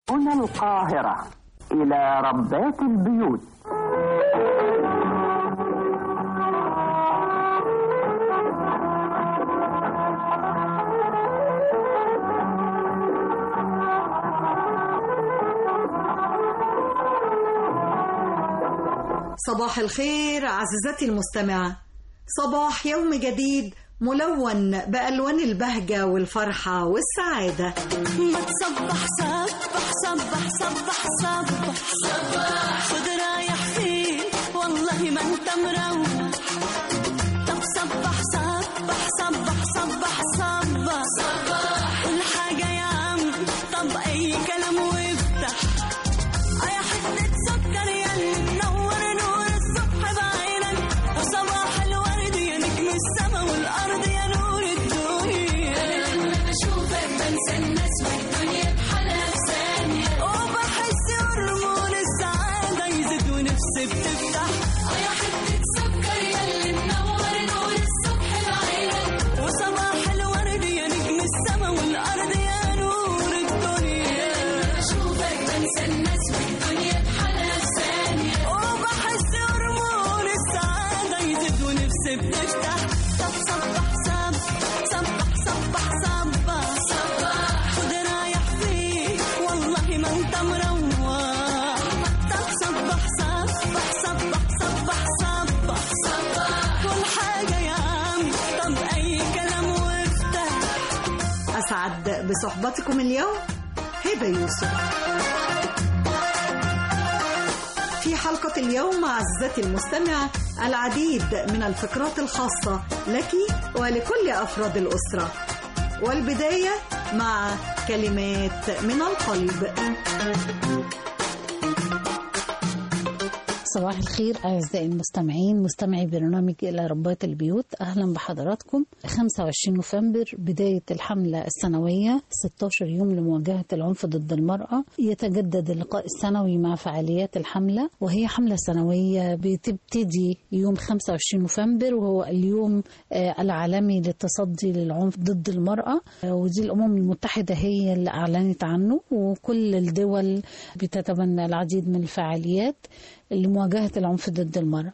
هنا القاهرة إلى ربات البيوت صباح الخير عزيزتي المستمعة صباح يوم جديد ملون بألوان البهجة والفرحة والسعادة ما تصبح صبح صبح صبح صبح صبح خد رايح فين والله ما انت مروح طب صبح صبح صبح صبح صبح صبح كل حاجة يا عم طب أي كلام وافتح يا حتة سكر يا اللي منور نور الصبح بعينك وصباح الورد يا نجم السما والأرض يا نور الدنيا لما بشوفك بنسى الناس والدنيا بحالها في ثانية وبحس هرمون السعادة يزيد ونفسي بتفتح يا حتة سكر يا اللي منور نور الصبح بعينك وصباح الورد يا نجم السما والأرض يا نور الدنيا بشوفك بنسى الناس والدنيا بحالها في ثانية وبحس هرمون السعادة يزيد ونفسي بتفتح طب صبح صبح صبح صبح صبح صبح خد رايح فيك والله ما انت مروح طب صبح صبح صبح صبح صبح صبح كل حاجة يا عم طب أي كلام وافتح أسعد بصحبتكم اليوم هبة يوسف في حلقة اليوم عزيزتي المستمعة العديد من الفقرات الخاصة لك ولكل أفراد الأسرة والبداية مع كلمات من القلب صباح الخير أعزائي المستمعين مستمعي برنامج إلى ربات البيوت أهلا بحضراتكم 25 نوفمبر بداية الحملة السنوية 16 يوم لمواجهة العنف ضد المرأة يتجدد اللقاء السنوي مع فعاليات الحملة وهي حملة سنوية بتبتدي يوم 25 نوفمبر وهو اليوم آه، العالمي للتصدي للعنف ضد المرأة آه، ودي الأمم المتحدة هي اللي أعلنت عنه وكل الدول بتتبنى العديد من الفعاليات لمواجهة العنف ضد المرأة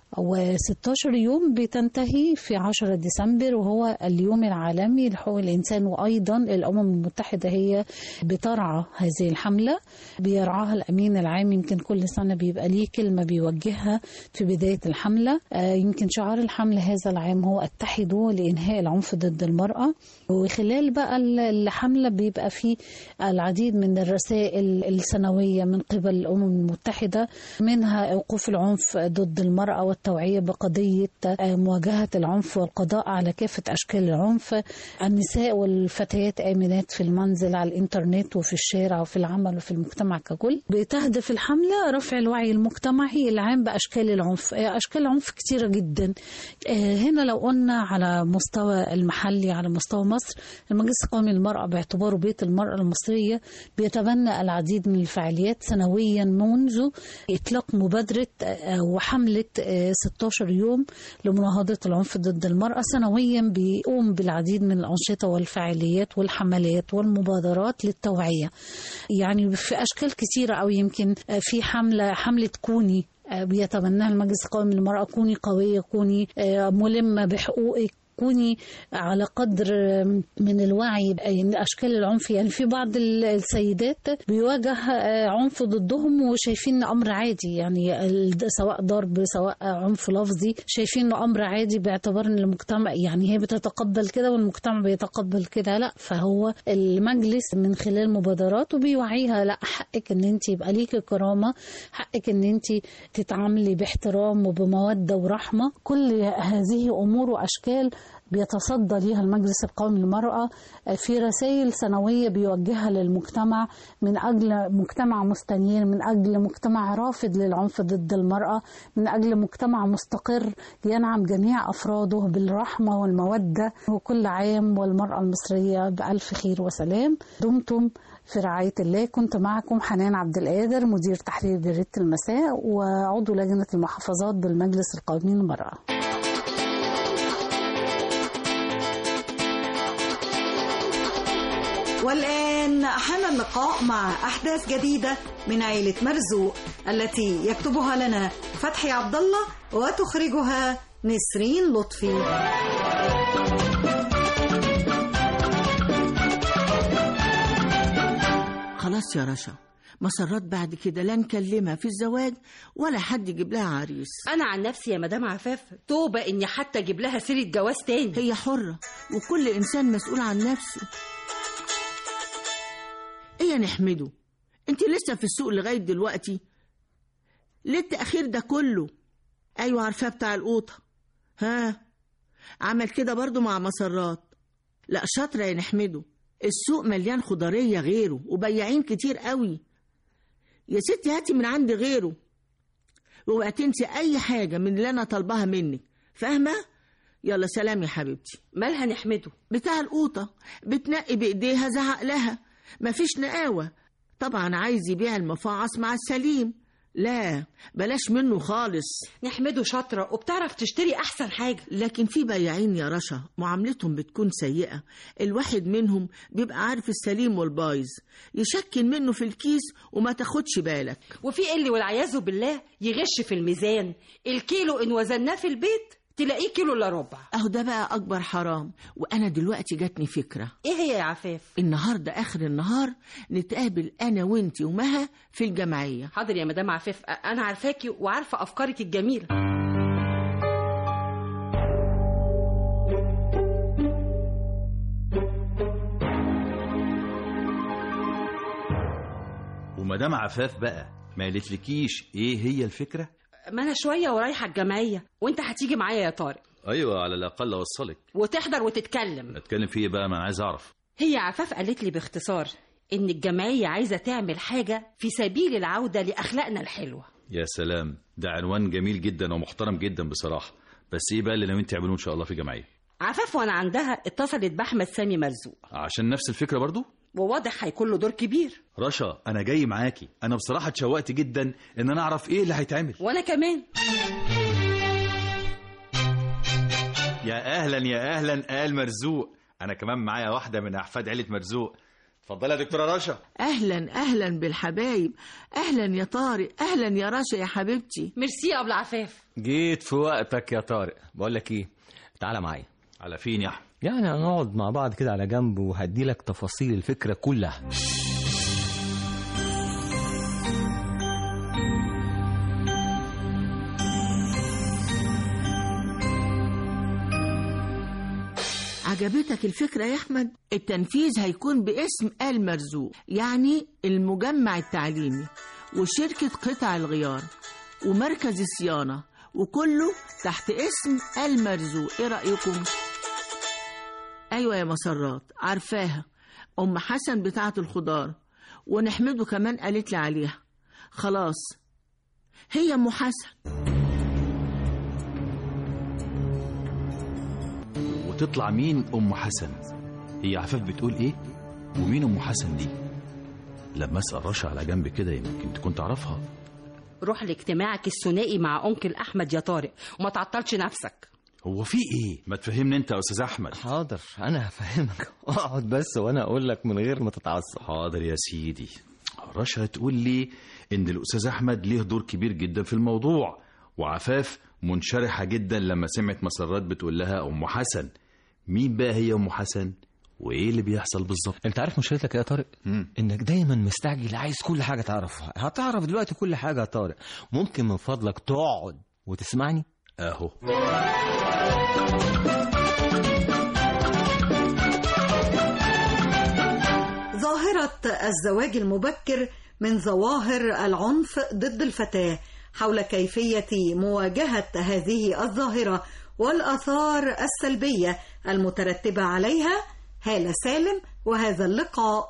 و16 يوم بتنتهي في 10 ديسمبر وهو اليوم العالمي لحقوق الإنسان وأيضا الأمم المتحدة هي بترعى هذه الحملة بيرعاها الأمين العام يمكن كل سنة بيبقى ليه كلمة بيوجهها في بداية الحملة آه، يمكن شعار الحملة هذا العام هو اتحدوا لإنهاء العنف ضد المرأة وخلال بقى الحملة بيبقى فيه العديد من الرسائل السنوية من قبل الأمم المتحدة منها وقوف العنف ضد المرأة والتوعية بقضية مواجهة العنف والقضاء على كافة أشكال العنف النساء والفتيات آمنات في المنزل على الإنترنت وفي الشارع وفي العمل وفي المجتمع ككل بتهدف الحملة رفع الوعي المجتمعي العام بأشكال العنف أشكال العنف كثيرة جدا هنا لو قلنا على مستوى المحلي على مستوى مصر المجلس القومي للمرأة باعتباره بيت المرأة المصرية بيتبنى العديد من الفعاليات سنويا منذ إطلاق مبادرة وحملة 16 يوم لمناهضة العنف ضد المرأة سنويا بيقوم بالعديد من الأنشطة والفعاليات والحملات والمبادرات للتوعية يعني في أشكال كثيرة أو يمكن في حملة حملة كوني بيتبناها المجلس القومي للمرأة كوني قوية كوني ملمة بحقوقك كوني على قدر من الوعي اشكال العنف يعني في بعض السيدات بيواجه عنف ضدهم وشايفين امر عادي يعني سواء ضرب سواء عنف لفظي شايفين انه امر عادي باعتبار ان المجتمع يعني هي بتتقبل كده والمجتمع بيتقبل كده لا فهو المجلس من خلال مبادراته بيوعيها لا حقك ان انت يبقى ليكي كرامه حقك ان انت تتعاملي باحترام وبموده ورحمه كل هذه امور واشكال بيتصدى ليها المجلس القومي للمرأة في رسائل سنوية بيوجهها للمجتمع من أجل مجتمع مستنير من أجل مجتمع رافض للعنف ضد المرأة من أجل مجتمع مستقر ينعم جميع أفراده بالرحمة والمودة وكل عام والمرأة المصرية بألف خير وسلام دمتم في رعاية الله كنت معكم حنان عبد القادر مدير تحرير جريدة المساء وعضو لجنة المحافظات بالمجلس القومي للمرأة والآن وحان اللقاء مع أحداث جديدة من عيلة مرزوق التي يكتبها لنا فتحي عبد الله وتخرجها نسرين لطفي خلاص يا رشا مسرات بعد كده لا نكلمها في الزواج ولا حد يجيب لها عريس انا عن نفسي يا مدام عفاف توبه اني حتى اجيب لها سيره جواز تاني هي حرة وكل إنسان مسؤول عن نفسه إيه يا نحمده أنت لسه في السوق لغاية دلوقتي ليه التأخير ده كله أيوة عارفاه بتاع القوطة ها عمل كده برضو مع مسرات لا شاطرة يا نحمده السوق مليان خضارية غيره وبياعين كتير قوي يا ستي هاتي من عندي غيره واوعي تنسي أي حاجة من اللي أنا طالباها منك فاهمة؟ يلا سلام يا حبيبتي مالها نحمده بتاع القوطة بتنقي بإيديها زعق لها مفيش نقاوة طبعا عايز يبيع المفاعص مع السليم لا بلاش منه خالص نحمده شاطره وبتعرف تشتري احسن حاجه لكن في بياعين يا رشا معاملتهم بتكون سيئة الواحد منهم بيبقى عارف السليم والبايظ يشكل منه في الكيس وما تاخدش بالك وفي اللي والعياذ بالله يغش في الميزان الكيلو ان وزناه في البيت تلاقيه كيلو الا ربع اهو ده بقى اكبر حرام وانا دلوقتي جاتني فكرة ايه هي يا عفاف النهاردة اخر النهار نتقابل انا وانتي ومها في الجمعية حاضر يا مدام عفاف أ- انا عارفاكي وعارفه افكارك الجميله ومدام عفاف بقى ما قالتلكيش ايه هي الفكره ما انا شويه ورايحه الجمعيه وانت هتيجي معايا يا طارق ايوه على الاقل اوصلك وتحضر وتتكلم اتكلم في ايه بقى ما انا عايز اعرف هي عفاف قالت لي باختصار ان الجمعيه عايزه تعمل حاجه في سبيل العوده لاخلاقنا الحلوه يا سلام ده عنوان جميل جدا ومحترم جدا بصراحه بس ايه بقى اللي ناويين تعملوه ان شاء الله في الجمعيه عفاف وانا عندها اتصلت باحمد سامي مرزوق عشان نفس الفكره برضو وواضح هيكون له دور كبير رشا انا جاي معاكي انا بصراحه اتشوقت جدا ان انا اعرف ايه اللي هيتعمل وانا كمان يا اهلا يا اهلا آل مرزوق انا كمان معايا واحده من احفاد عيله مرزوق اتفضلي يا دكتوره رشا اهلا اهلا بالحبايب اهلا يا طارق اهلا يا رشا يا حبيبتي ميرسي يا ابو العفاف جيت في وقتك يا طارق بقول لك ايه تعالى معايا على فين يا احمد يعني هنقعد مع بعض كده على جنب وهدي لك تفاصيل الفكره كلها عجبتك الفكرة يا أحمد؟ التنفيذ هيكون باسم آل مرزوق يعني المجمع التعليمي وشركة قطع الغيار ومركز الصيانة وكله تحت اسم آل مرزوق إيه رأيكم؟ أيوة يا مسرات عارفاها أم حسن بتاعة الخضار ونحمده كمان قالت لي عليها خلاص هي أم حسن وتطلع مين ام حسن هي عفاف بتقول ايه ومين ام حسن دي لما اسال رشا على جنب كده يمكن تكون تعرفها روح لاجتماعك الثنائي مع انكل احمد يا طارق وما تعطلش نفسك هو في ايه ما تفهمني انت يا استاذ احمد حاضر انا هفهمك اقعد بس وانا اقول لك من غير ما تتعصب حاضر يا سيدي رشا تقول لي ان الاستاذ احمد ليه دور كبير جدا في الموضوع وعفاف منشرحه جدا لما سمعت مسرات بتقول لها ام حسن مين بقى هي ام حسن وايه اللي بيحصل بالظبط انت عارف مشكلتك يا طارق مم. انك دايما مستعجل عايز كل حاجه تعرفها هتعرف دلوقتي كل حاجه يا طارق ممكن من فضلك تقعد وتسمعني اهو ظاهرة الزواج المبكر من ظواهر العنف ضد الفتاة حول كيفية مواجهة هذه الظاهرة والآثار السلبية المترتبة عليها هالة سالم وهذا اللقاء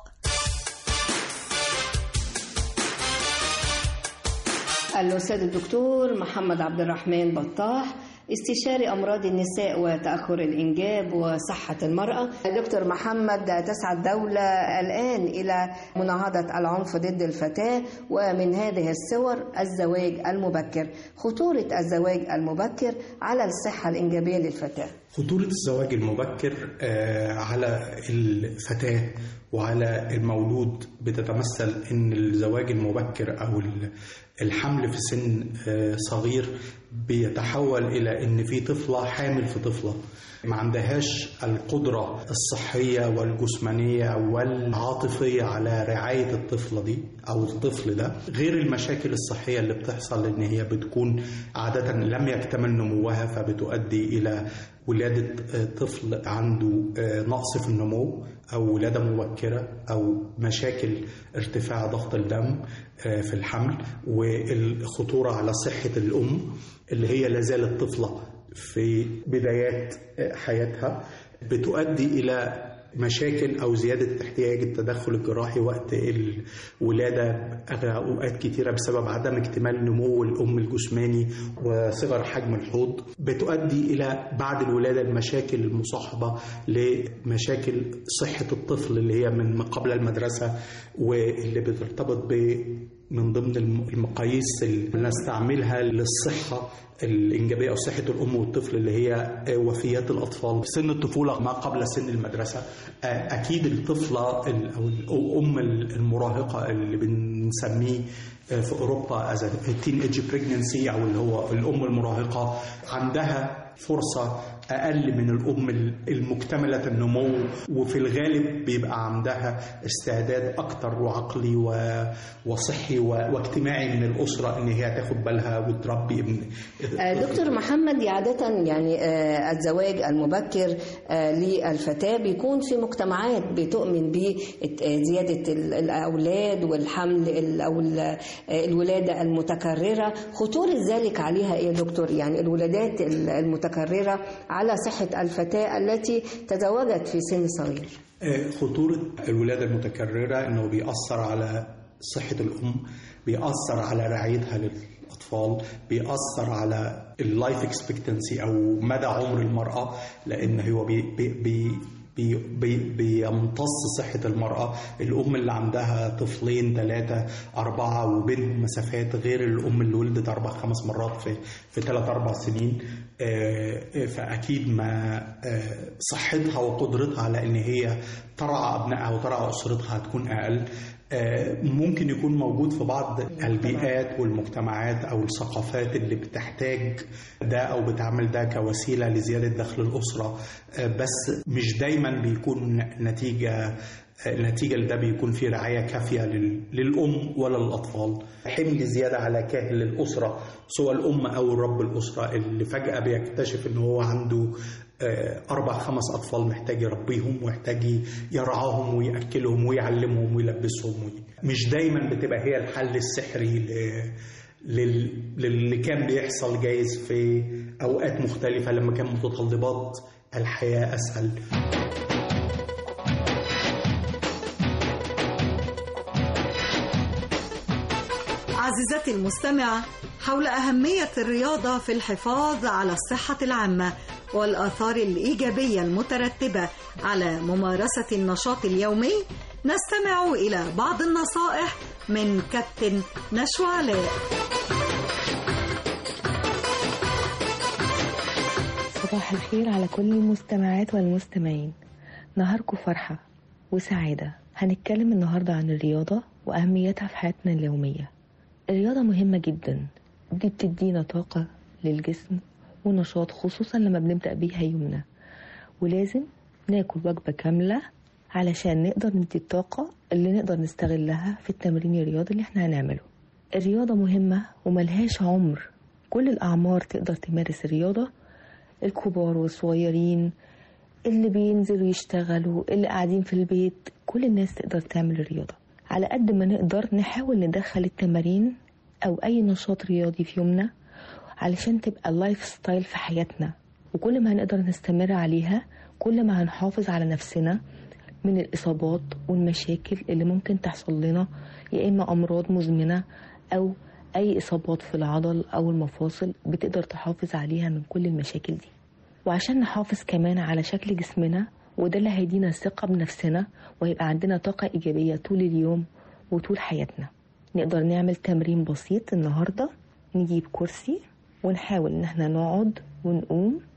الأستاذ الدكتور محمد عبد الرحمن بطاح استشاري أمراض النساء وتأخر الإنجاب وصحة المرأة دكتور محمد تسعى الدولة الآن إلى مناهضة العنف ضد الفتاة ومن هذه الصور الزواج المبكر خطورة الزواج المبكر على الصحة الإنجابية للفتاة خطورة الزواج المبكر آه، على الفتاة وعلى المولود بتتمثل ان الزواج المبكر او ال- الحمل في سن آه، صغير بيتحول الى ان في طفلة حامل في طفلة ما عندهاش القدرة الصحية والجسمانية والعاطفية على رعاية الطفلة دي أو الطفل ده غير المشاكل الصحية اللي بتحصل إن هي بتكون عادة لم يكتمل نموها فبتؤدي إلى ولادة آه، طفل عنده آه، نقص في النمو أو ولادة مبكرة أو مشاكل ارتفاع ضغط الدم آه، في الحمل والخطورة على صحة الأم اللي هي لازالت طفلة في بدايات حياتها بتؤدي إلى مشاكل أو زيادة احتياج التدخل الجراحي وقت الولادة أوقات كتيرة بسبب عدم اكتمال نمو الأم الجسماني وصغر حجم الحوض بتؤدي إلى بعد الولادة المشاكل المصاحبة لمشاكل صحة الطفل اللي هي من قبل المدرسة واللي بترتبط ب من ضمن الم- المقاييس اللي نستعملها للصحة الإنجابية أو صحة الأم والطفل اللي هي وفيات الأطفال في سن الطفولة ما قبل سن المدرسة آه، أكيد الطفلة ال- أو الأم المراهقة اللي بنسميه آه، في أوروبا از تين ايج بريجنسي أو اللي هو الأم المراهقة عندها فرصة أقل من الأم المكتملة النمو وفي الغالب بيبقى عندها استعداد أكتر وعقلي و- وصحي و- واجتماعي من الأسرة إن هي تاخد بالها وتربي ابن آه، دكتور محمد عادة يعني آه، الزواج المبكر آه، للفتاة بيكون في مجتمعات بتؤمن بزيادة الأولاد والحمل ال- أو ال- آه، الولادة المتكررة خطورة ذلك عليها إيه يا دكتور يعني الولادات ال- المتكررة على صحة الفتاة التي تزوجت في سن صغير آه، خطورة الولادة المتكررة إنه بيأثر على صحة الأم بيأثر على رعايتها للأطفال بيأثر على اللايف اكسبكتنسي أو مدى عمر المرأة لأن هو بي بي بي بي بي بيمتص صحة المرأة الأم اللي عندها طفلين ثلاثة أربعة وبينهم مسافات غير الأم اللي ولدت أربع خمس مرات في في ثلاث أربع سنين آه، آه، فأكيد ما آه، صحتها وقدرتها على إن هي ترعى أبنائها وترعى أسرتها هتكون أقل آه، ممكن يكون موجود في بعض البيئات والمجتمعات أو الثقافات اللي بتحتاج ده أو بتعمل ده كوسيلة لزيادة دخل الأسرة آه، بس مش دايما بيكون نتيجة النتيجة لده بيكون في رعاية كافية لل- للأم ولا للأطفال حمل زيادة على كاهل الأسرة سواء الأم أو رب الأسرة اللي فجأة بيكتشف إن هو عنده آه، أربع خمس أطفال محتاج يربيهم ويحتاج يرعاهم ويأكلهم ويعلمهم ويلبسهم وي- مش دايما بتبقى هي الحل السحري ل- لل- للي كان بيحصل جايز في أوقات مختلفة لما كان متطلبات الحياة أسهل عزيزتي المستمعة حول أهمية الرياضة في الحفاظ على الصحة العامة والآثار الإيجابية المترتبة على ممارسة النشاط اليومي نستمع إلى بعض النصائح من كابتن نشوى علاء صباح الخير على كل المستمعات والمستمعين نهاركم فرحة وسعادة هنتكلم النهاردة عن الرياضة وأهميتها في حياتنا اليومية الرياضة مهمة جدا دي بتدينا طاقة للجسم ونشاط خصوصا لما بنبدأ بيها يومنا ولازم ناكل وجبة كاملة علشان نقدر ندي الطاقة اللي نقدر نستغلها في التمرين الرياضي اللي احنا هنعمله الرياضة مهمة وملهاش عمر كل الأعمار تقدر تمارس الرياضة الكبار والصغيرين اللي بينزلوا يشتغلوا اللي قاعدين في البيت كل الناس تقدر تعمل الرياضة على قد ما نقدر نحاول ندخل التمارين أو أي نشاط رياضي في يومنا علشان تبقى اللايف ستايل في حياتنا وكل ما هنقدر نستمر عليها كل ما هنحافظ على نفسنا من الإصابات والمشاكل اللي ممكن تحصل لنا يا إما أمراض مزمنة أو أي إصابات في العضل أو المفاصل بتقدر تحافظ عليها من كل المشاكل دي وعشان نحافظ كمان على شكل جسمنا وده اللي هيدينا ثقة بنفسنا ويبقى عندنا طاقة إيجابية طول اليوم وطول حياتنا نقدر نعمل تمرين بسيط النهاردة نجيب كرسي ونحاول إن احنا نقعد ونقوم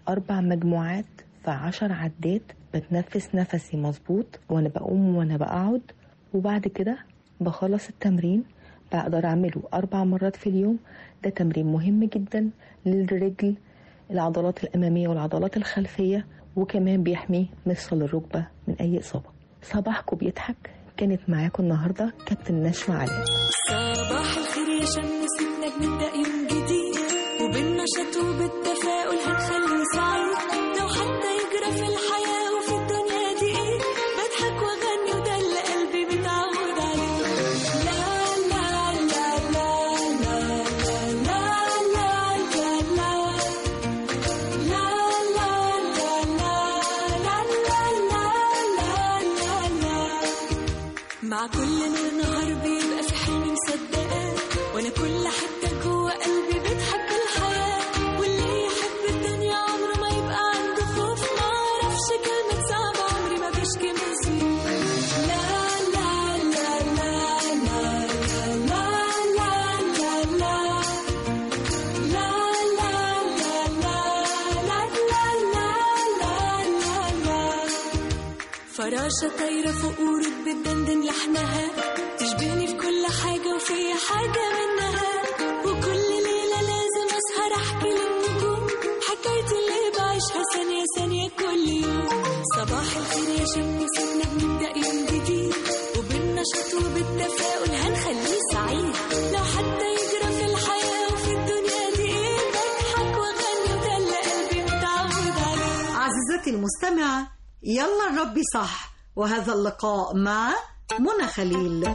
أربع مجموعات في عشر عدات بتنفس نفسي مظبوط وأنا بقوم وأنا بقعد وبعد كده بخلص التمرين بقدر أعمله أربع مرات في اليوم ده تمرين مهم جدا للرجل العضلات الأمامية والعضلات الخلفية وكمان بيحمي مفصل الركبة من أي إصابة صباحكم بيضحك كانت معاكم النهاردة كابتن نشوى علي صباح الخير يا شمس انك نبدا يوم جديد وبالنشاط وبالتفاؤل هنخليه سعيد لو حتى يجرى في الحياه وفي الدنيا دي ايه بضحك واغني وده اللي قلبي متعود عليه لا لا لا لا لا لا لا لا لا لا لا لا لا لا لا لا لا مع كل نور نهار بيبقى في حلم مصدقاه وانا كل حته جوه قلبي بتحب الحياه واللي يحب الدنيا عمره ما يبقى عنده خوف ما اعرفش كلمه صعبه عمري ما بشكي من سنين لا لا لا لا لا لا لا لا لا لا لا لا لا لا لا لا فراشة طايرة فوق ورود بتدندن لحنها تشبهني في كل حاجة وفي حاجة منها وكل ليلة لازم أسهر أحكي للنجوم حكايتي اللي بعيشها ثانية ثانية كل يوم صباح الخير يا شمس إنك نبدأ يوم جديد وبالنشاط وبالتفاؤل هنخليه سعيد لو حتى يجرى في الحياة وفي الدنيا دي إيه بضحك وأغني وده اللي قلبي متعود عليه عزيزتي المستمعة يلا الرب صح وهذا اللقاء مع منى خليل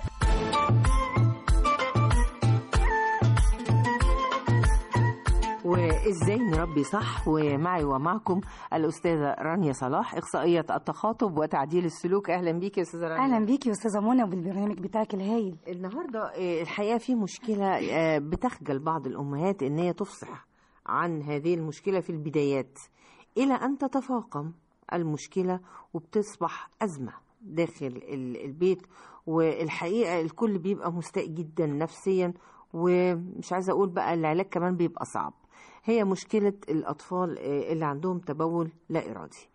وازاي نربي صح ومعي ومعكم الاستاذه رانيا صلاح اخصائيه التخاطب وتعديل السلوك اهلا بيكي يا استاذه رانيا اهلا بيكي يا استاذه منى وبالبرنامج بتاعك الهايل النهارده آه، الحقيقه في مشكله آه، بتخجل بعض الامهات ان هي تفصح عن هذه المشكله في البدايات الى ان تتفاقم المشكله وبتصبح ازمه داخل ال- البيت والحقيقه الكل بيبقى مستاء جدا نفسيا ومش عايزه اقول بقى العلاج كمان بيبقى صعب هي مشكله الاطفال آه، اللي عندهم تبول لا ارادي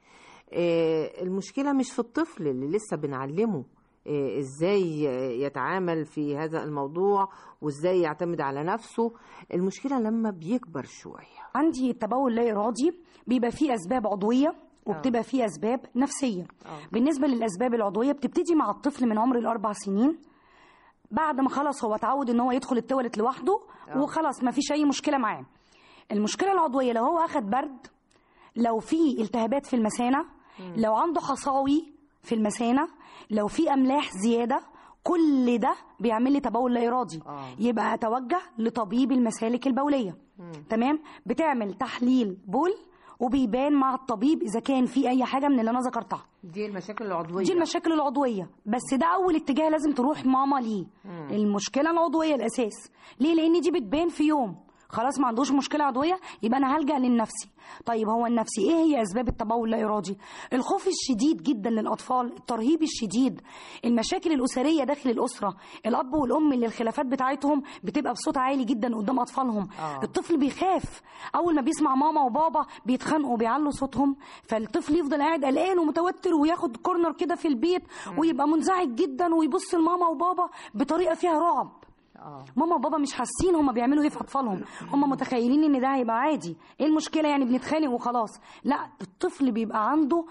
آه، المشكله مش في الطفل اللي لسه بنعلمه آه، ازاي يتعامل في هذا الموضوع وازاي يعتمد على نفسه المشكله لما بيكبر شويه عندي التبول لا ارادي بيبقى فيه اسباب عضويه وبتبقى فيه اسباب نفسيه بالنسبه للاسباب العضويه بتبتدي مع الطفل من عمر الاربع سنين بعد ما خلاص هو اتعود ان هو يدخل التواليت لوحده وخلاص ما فيش اي مشكله معاه المشكله العضويه لو هو اخد برد لو في التهابات في المثانه لو عنده حصاوي في المثانه لو في املاح زياده كل ده بيعمل لي تبول لا ارادي يبقى اتوجه لطبيب المسالك البوليه تمام بتعمل تحليل بول وبيبان مع الطبيب اذا كان في اي حاجه من اللي انا ذكرتها دي المشاكل العضويه دي المشاكل العضويه بس ده اول اتجاه لازم تروح ماما ليه مم. المشكله العضويه الاساس ليه لان دي بتبان في يوم خلاص ما عندوش مشكله عضويه يبقى انا هلجا للنفسي طيب هو النفسي ايه هي اسباب التبول اللا ارادي الخوف الشديد جدا للاطفال الترهيب الشديد المشاكل الاسريه داخل الاسره الاب والام اللي الخلافات بتاعتهم بتبقى بصوت عالي جدا قدام اطفالهم آه. الطفل بيخاف اول ما بيسمع ماما وبابا بيتخانقوا بيعلوا صوتهم فالطفل يفضل قاعد قلقان ومتوتر وياخد كورنر كده في البيت ويبقى منزعج جدا ويبص لماما وبابا بطريقه فيها رعب ماما وبابا مش حاسين هما بيعملوا ايه في اطفالهم هما متخيلين ان ده هيبقى عادي ايه المشكله يعني بنتخانق وخلاص لا الطفل بيبقى عنده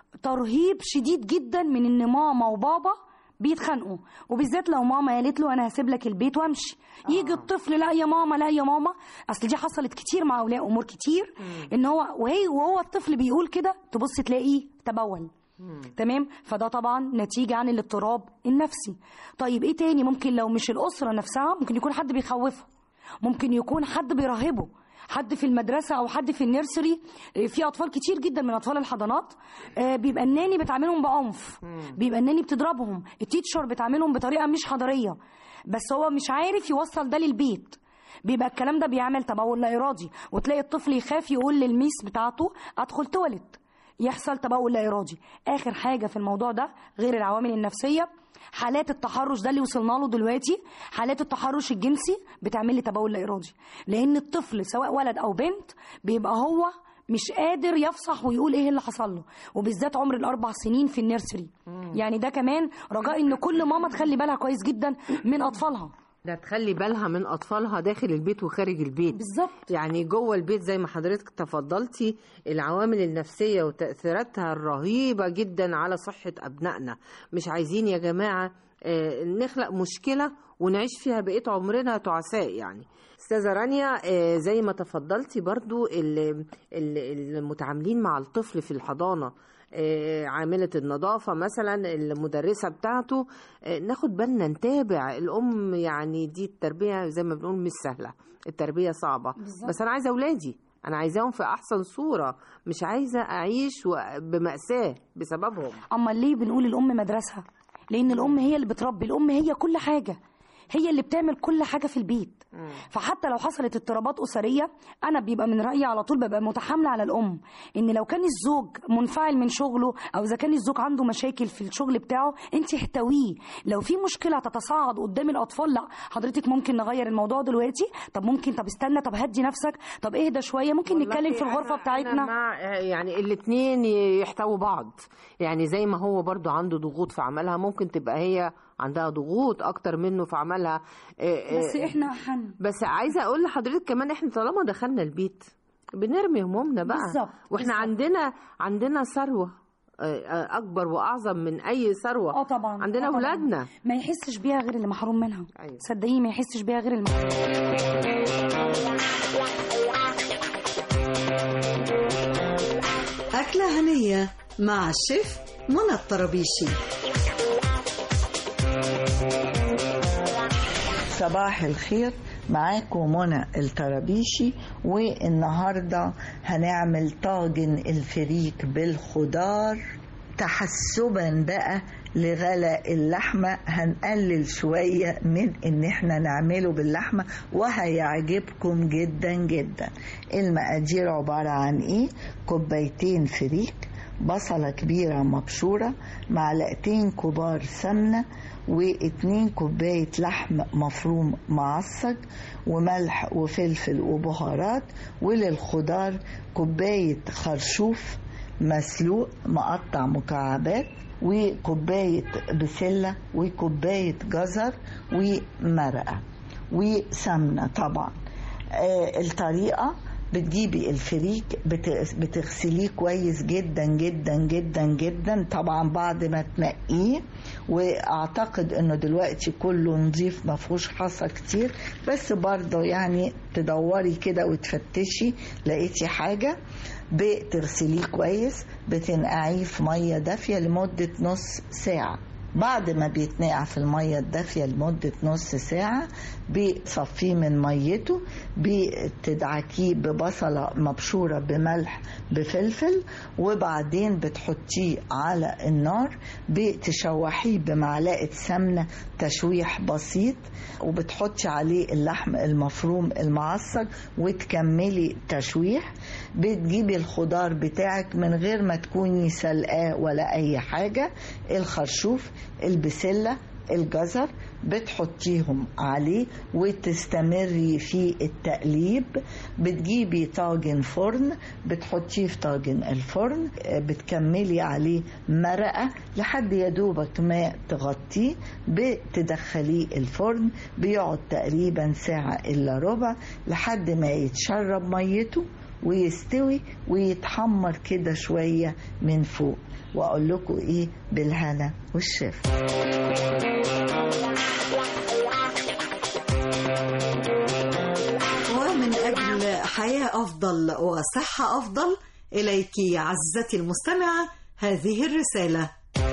ترهيب شديد جدا من ان ماما وبابا بيتخانقوا وبالذات لو ماما قالت له انا هسيب لك البيت وامشي يجي الطفل لا يا ماما لا يا ماما اصل دي حصلت كتير مع اولياء امور كتير ان هو وهي وهو الطفل بيقول كده تبص تلاقيه تبول تمام فده طبعا نتيجة عن الاضطراب النفسي طيب ايه تاني ممكن لو مش الأسرة نفسها ممكن يكون حد بيخوفه ممكن يكون حد بيرهبه حد في المدرسة أو حد في النيرسري آه، في أطفال كتير جدا من أطفال الحضانات آه، بيبقى الناني بتعاملهم بعنف بيبقى الناني بتضربهم التيتشر بتعاملهم بطريقة مش حضارية بس هو مش عارف يوصل ده للبيت بيبقى الكلام ده بيعمل تبول لا إرادي وتلاقي الطفل يخاف يقول للميس بتاعته أدخل تواليت يحصل تبول لا ارادي اخر حاجه في الموضوع ده غير العوامل النفسيه حالات التحرش ده اللي وصلنا له دلوقتي حالات التحرش الجنسي بتعمل لي تبول لا ارادي لان الطفل سواء ولد او بنت بيبقى هو مش قادر يفصح ويقول ايه اللي حصل له وبالذات عمر الاربع سنين في النيرسري يعني ده كمان رجاء ان كل ماما تخلي بالها كويس جدا من اطفالها ده تخلي بالها من اطفالها داخل البيت وخارج البيت بالظبط يعني جوه البيت زي ما حضرتك تفضلتي العوامل النفسيه وتاثيراتها الرهيبه جدا على صحه ابنائنا مش عايزين يا جماعه آه، نخلق مشكله ونعيش فيها بقيه عمرنا تعساء يعني استاذه رانيا آه، زي ما تفضلتي برضو ال- ال- المتعاملين مع الطفل في الحضانه آه، عاملة النظافة مثلا المدرسة بتاعته آه، ناخد بالنا نتابع الأم يعني دي التربية زي ما بنقول مش سهلة التربية صعبة بالظبط. بس أنا عايزة أولادي أنا عايزاهم في أحسن صورة مش عايزة أعيش و- بمأساة بسببهم اما ليه بنقول الام مدرسه لان الام هي اللي بتربي الام هي كل حاجه هي اللي بتعمل كل حاجه في البيت فحتى لو حصلت اضطرابات اسريه انا بيبقى من رايي على طول ببقى متحامله على الام ان لو كان الزوج منفعل من شغله او اذا كان الزوج عنده مشاكل في الشغل بتاعه انت احتويه لو في مشكله تتصاعد قدام الاطفال لا حضرتك ممكن نغير الموضوع دلوقتي طب ممكن طب استنى طب هدي نفسك طب اهدى شويه ممكن نتكلم في الغرفه أنا بتاعتنا مع يعني الاثنين يحتووا بعض يعني زي ما هو برضو عنده ضغوط في عملها ممكن تبقى هي عندها ضغوط اكتر منه في عملها آه، بس آه، احنا حن بس عايزه اقول لحضرتك كمان احنا طالما دخلنا البيت بنرمي همومنا بقى بالظبط، واحنا عندنا عندنا ثروه آه، آه، اكبر واعظم من اي ثروه اه طبعا عندنا آه طبعاً. اولادنا ما يحسش بيها غير اللي محروم منها أيوة. صدقيني ما يحسش بيها غير اللي أكلة هنية مع الشيف منى الطربيشي صباح الخير معاكم منى الطرابيشي والنهارده هنعمل طاجن الفريك بالخضار تحسبا بقى لغلاء اللحمة هنقلل شوية من ان احنا نعمله باللحمة وهيعجبكم جدا جدا المقادير عبارة عن ايه كوبايتين فريك بصلة كبيرة مبشورة معلقتين كبار سمنة واتنين كوباية لحم مفروم معصج وملح وفلفل وبهارات وللخضار كوباية خرشوف مسلوق مقطع مكعبات وكوباية بسلة وكوباية جزر ومرقة وسمنة طبعا آه الطريقة بتجيبي الفريك بت- بتغسليه كويس جدا جدا جدا جدا طبعا بعد ما تنقيه واعتقد انه دلوقتي كله نظيف ما فيهوش حصى كتير بس برضه يعني تدوري كده وتفتشي لقيتي حاجه بتغسليه كويس بتنقعيه في ميه دافيه لمده نص ساعه بعد ما بيتنقع في المية الدافية لمدة نص ساعة بتصفيه من ميته بتدعكيه ببصلة مبشورة بملح بفلفل وبعدين بتحطيه على النار بتشوحيه بمعلقة سمنة تشويح بسيط وبتحطي عليه اللحم المفروم المعصج وتكملي تشويح بتجيبي الخضار بتاعك من غير ما تكوني سلقاه ولا اي حاجة الخرشوف البسلة الجزر بتحطيهم عليه وتستمري في التقليب بتجيبي طاجن فرن بتحطيه في طاجن الفرن آه، بتكملي عليه مرقة لحد يا دوبك ما تغطيه بتدخليه الفرن بيقعد تقريبا ساعة إلا ربع لحد ما يتشرب ميته ويستوي ويتحمر كده شوية من فوق وأقول لكم إيه بالهنا والشفا ومن أجل حياة أفضل وصحة أفضل إليك عزتي المستمعة هذه الرسالة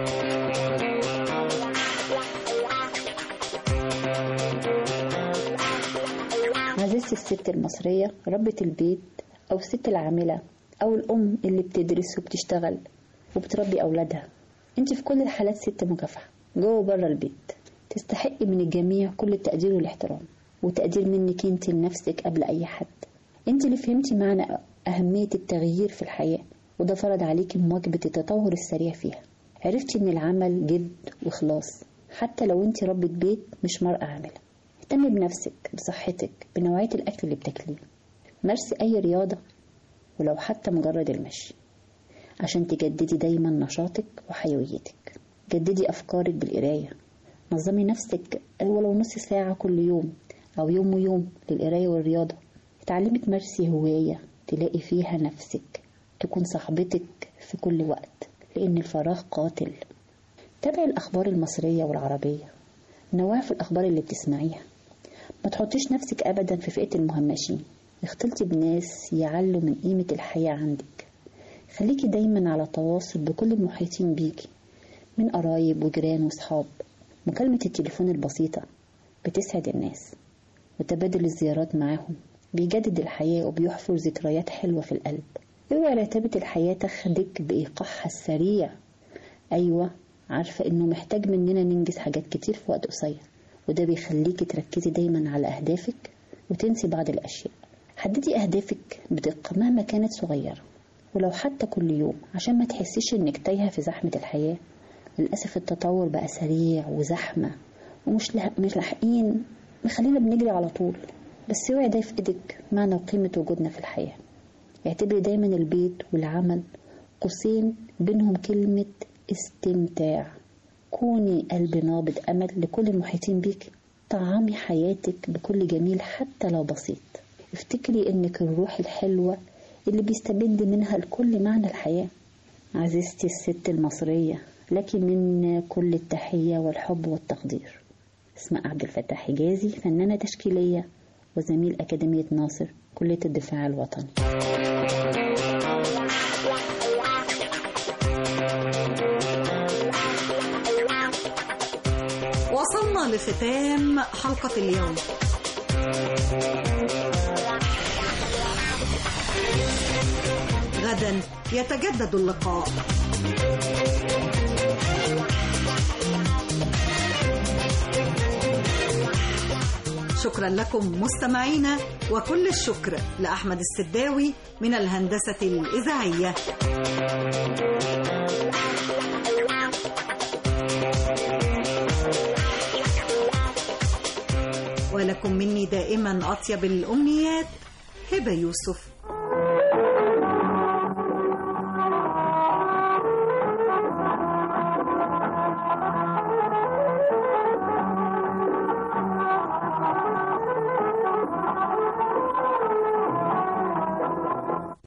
عزيزتي الست المصرية ربة البيت أو الست العاملة أو الأم اللي بتدرس وبتشتغل وبتربي أولادها أنت في كل الحالات ست مكافحة جوه وبره البيت تستحقي من الجميع كل التقدير والاحترام وتقدير منك أنت لنفسك قبل أي حد أنت اللي فهمتي معنى أهمية التغيير في الحياة وده فرض عليكي مواكبة التطور السريع فيها عرفتي إن العمل جد وخلاص حتى لو أنت ربة بيت مش مرأة عاملة اهتمي بنفسك بصحتك بنوعية الأكل اللي بتاكليه مارسي أي رياضة ولو حتى مجرد المشي عشان تجددي دايما نشاطك وحيويتك جددي أفكارك بالقراية نظمي نفسك ولو نص ساعة كل يوم أو يوم ويوم للقراية والرياضة اتعلمي تمارسي هواية تلاقي فيها نفسك تكون صاحبتك في كل وقت لأن الفراغ قاتل تابعي الأخبار المصرية والعربية نوعي في الأخبار اللي بتسمعيها ما تحطيش نفسك أبدا في فئة المهمشين اختلطي بناس يعلوا من قيمة الحياة عندك خليكي دايما على تواصل بكل المحيطين بيكي من قرايب وجيران وصحاب مكالمة التليفون البسيطة بتسعد الناس وتبادل الزيارات معاهم بيجدد الحياة وبيحفر ذكريات حلوة في القلب اوعي رتابة الحياة تاخدك بإيقاعها السريع أيوة عارفة إنه محتاج مننا ننجز حاجات كتير في وقت قصير وده بيخليكي تركزي دايما على أهدافك وتنسي بعض الأشياء حددي أهدافك بدقة مهما كانت صغيرة ولو حتى كل يوم عشان ما تحسيش إنك تايهة في زحمة الحياة للأسف التطور بقى سريع وزحمة ومش لا- مش لاحقين مخلينا بنجري على طول بس اوعي ده في ايدك معنى وقيمة وجودنا في الحياة اعتبري دايما البيت والعمل قوسين بينهم كلمة استمتاع كوني قلب نابض أمل لكل المحيطين بيك طعمي حياتك بكل جميل حتى لو بسيط افتكري انك الروح الحلوة اللي بيستبد منها الكل معنى الحياة عزيزتي الست المصرية لك من كل التحية والحب والتقدير اسماء عبد الفتاح حجازي فنانة تشكيلية وزميل أكاديمية ناصر كلية الدفاع الوطني وصلنا لختام حلقة اليوم غدا يتجدد اللقاء شكرا لكم مستمعينا وكل الشكر لأحمد السداوي من الهندسة الإذاعية ولكم مني دائما أطيب الأمنيات هبة يوسف